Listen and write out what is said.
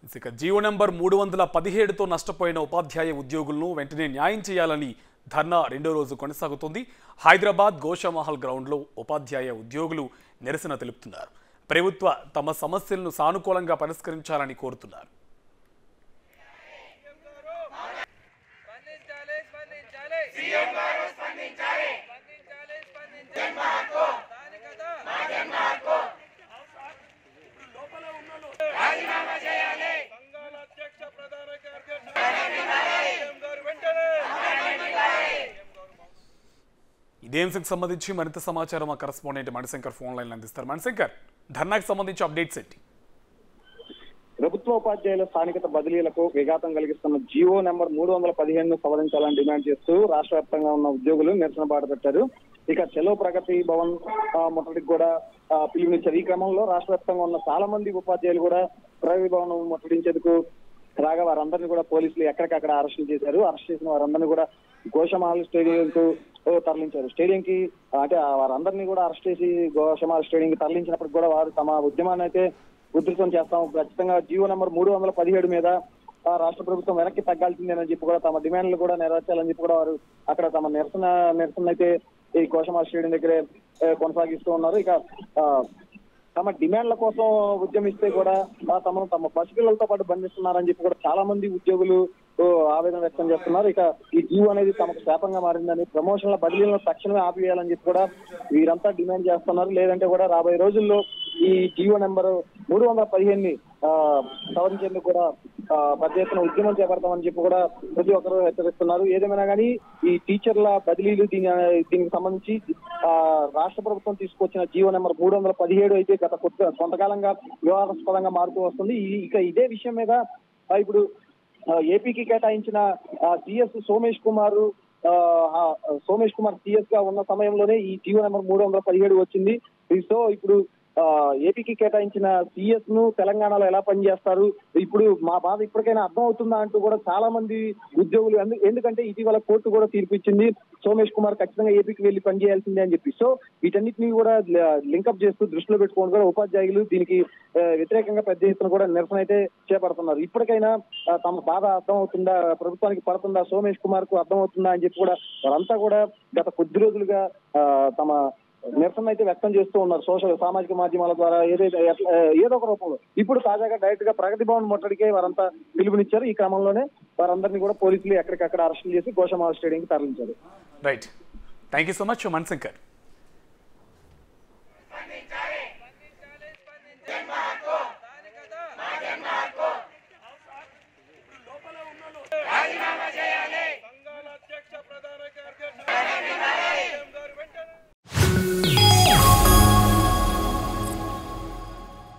ఇక GO number మూడు వందల పదిహేడుతో నష్టపోయిన ఉపాధ్యాయ ఉద్యోగులను వెంటనే న్యాయం చేయాలని ధర్నా రెండో రోజు కొనసాగుతుంది హైదరాబాద్ గోషామహల్ గ్రౌండ్లో ఉపాధ్యాయ ఉద్యోగులు నిరసన తెలుపుతున్నారు ప్రభుత్వ తమ సమస్యలను సానుకూలంగా పరిష్కరించాలని కోరుతున్నారు స్పందించాలి స్పందించాలి సీఎం గారు స్పందించాలి స్పందించాలి స్పందించాలి మా హక్కు స్థానికత మా జన్మ హక్కు రాజీనామా చేయాలి సంఘాల అధ్యక్ష ప్రధాన కార్యదర్శి సీఎం గారు వెంటనే ఇదే అంశంకి సంబంధించి మరింత సమాచారం మా కరెస్పాండెంట్ మణిశంకర్ ఫోన్ లైన్ అందిస్తారు మణిశంకర్ ధర్నాకు సంబంధించి అప్డేట్స్ ఏంటి ప్రభుత్వ ఉపాధ్యాయుల స్థానికత బదిలీలకు విఘాతం కలిగిస్తున్న జీవో నెంబర్ మూడు వందల పదిహేను సవరించాలని డిమాండ్ చేస్తూ రాష్ట్ర వ్యాప్తంగా ఉన్న ఉద్యోగులు నిరసన బాట పెట్టారు ఇక చెలో ప్రగతి భవన్ ఆ, ముట్టడికి కూడా ఆ, పిలుపునిచ్చారు ఈ క్రమంలో రాష్ట్ర వ్యాప్తంగా ఉన్న చాలా మంది ఉపాధ్యాయులు కూడా ప్రగతి భవన్ ముట్టడించేందుకు రాగా వారందరినీ కూడా పోలీసులు ఎక్కడికక్కడ అరెస్టులు చేశారు అరెస్ట్ చేసిన వారందరినీ కూడా గోషమహల్ స్టేడియం కు తరలించారు స్టేడియం కి అంటే ఆ వారందరినీ కూడా అరెస్ట్ చేసి గోషమహల్ స్టేడియం కి తరలించినప్పుడు కూడా వారు తమ ఉద్యమాన్ని అయితే ఉధృతం చేస్తాం ఖచ్చితంగా జీవో నెంబర్ మూడు వందల పదిహేడు మీద ఆ, రాష్ట్ర ప్రభుత్వం వెనక్కి తగ్గాల్సిందేనని చెప్పి కూడా తమ డిమాండ్లు కూడా నెరవేర్చాలని చెప్పి కూడా వారు అక్కడ తమ నిరసన నిరసన అయితే ఈ కోశమాల స్టేడియం దగ్గరే ఏ, కొనసాగిస్తూ ఉన్నారు ఇక ఆ, తమ డిమాండ్ల కోసం ఉద్యమిస్తే కూడా ఆ, తమను తమ పసిపిల్లలతో పాటు బంధిస్తున్నారని చెప్పి కూడా చాలా మంది ఉద్యోగులు ఓ, ఆవేదన వ్యక్తం చేస్తున్నారు ఇక ఈ జీవో అనేది తమకు శాపంగా మారిందని ప్రమోషన్ల బదిలీలను తక్షణమే ఆపివేయాలని చెప్పి కూడా వీరంతా డిమాండ్ చేస్తున్నారు లేదంటే కూడా రాబోయే రోజుల్లో ఈ జీవో నెంబర్ మూడు వందల పదిహేను సవరించేందుకు కూడా ఆ, పెద్ద ఎత్తున ఉద్యమం చేపడతామని చెప్పి కూడా ప్రతి ఒక్కరు హెచ్చరిస్తున్నారు ఏదేమైనా కానీ ఈ టీచర్ల బదిలీలు దీని దీనికి సంబంధించి ఆ, రాష్ట్ర ప్రభుత్వం తీసుకొచ్చిన జీవో నెంబర్ మూడు వందల పదిహేడు అయితే గత కొద్ది కొంతకాలంగా వివాదాస్పదంగా మారుతూ వస్తుంది ఈ- ఇక ఇదే విషయం మీద ఆ, ఇప్పుడు ఆ, ఏపీకి కేటాయించిన సిఎస్ సోమేష్ కుమార్ ఆ, ఆ, సోమేష్ కుమార్ సిఎస్ గా ఉన్న సమయంలోనే ఈ జీవో నెంబర్ మూడు వందల పదిహేడు వచ్చింది సో ఇప్పుడు ఆ, ఏపీకి కేటాయించిన సిఎస్ ను తెలంగాణలో ఎలా పనిచేస్తారు ఇప్పుడు మా బాధ ఇప్పటికైనా అర్థం అవుతుందా అంటూ కూడా చాలా మంది ఉద్యోగులు ఎందు- ఎందుకంటే ఇటీవల కోర్టు కూడా తీర్పు ఇచ్చింది సోమేష్ కుమార్ ఖచ్చితంగా ఏపీకి వెళ్లి పనిచేయాల్సిందే అని చెప్పి సో వీటన్నిటిని కూడా లింకప్ చేస్తూ దృష్టిలో పెట్టుకొని కూడా ఉపాధ్యాయులు దీనికి ఆ, వ్యతిరేకంగా పెద్ద ఎత్తున కూడా నిరసన అయితే చేపడుతున్నారు ఇప్పటికైనా ఆ, తమ బాధ అర్థం అవుతుందా ప్రభుత్వానికి పడుతుందా సోమేష్ కుమార్ కు అర్థం అవుతుందా అని చెప్పి కూడా వారంతా కూడా గత కొద్ది రోజులుగా ఆ, తమ నిరసన అయితే వ్యక్తం చేస్తూ ఉన్నారు సోషల్ సామాజిక మాధ్యమాల ద్వారా ఏదైతే ఎట్లా- ఏదో ఒక రూపంలో ఇప్పుడు తాజాగా డైరెక్ట్ గా ప్రగతి భవన్ ముట్టడికే వారంతా పిలుపునిచ్చారు ఈ క్రమంలోనే వారందరినీ కూడా పోలీసులు ఎక్కడికక్కడ అరెస్టులు చేసి గోషమాల స్టేడియంకి తరలించారు right thank you so much Manishankar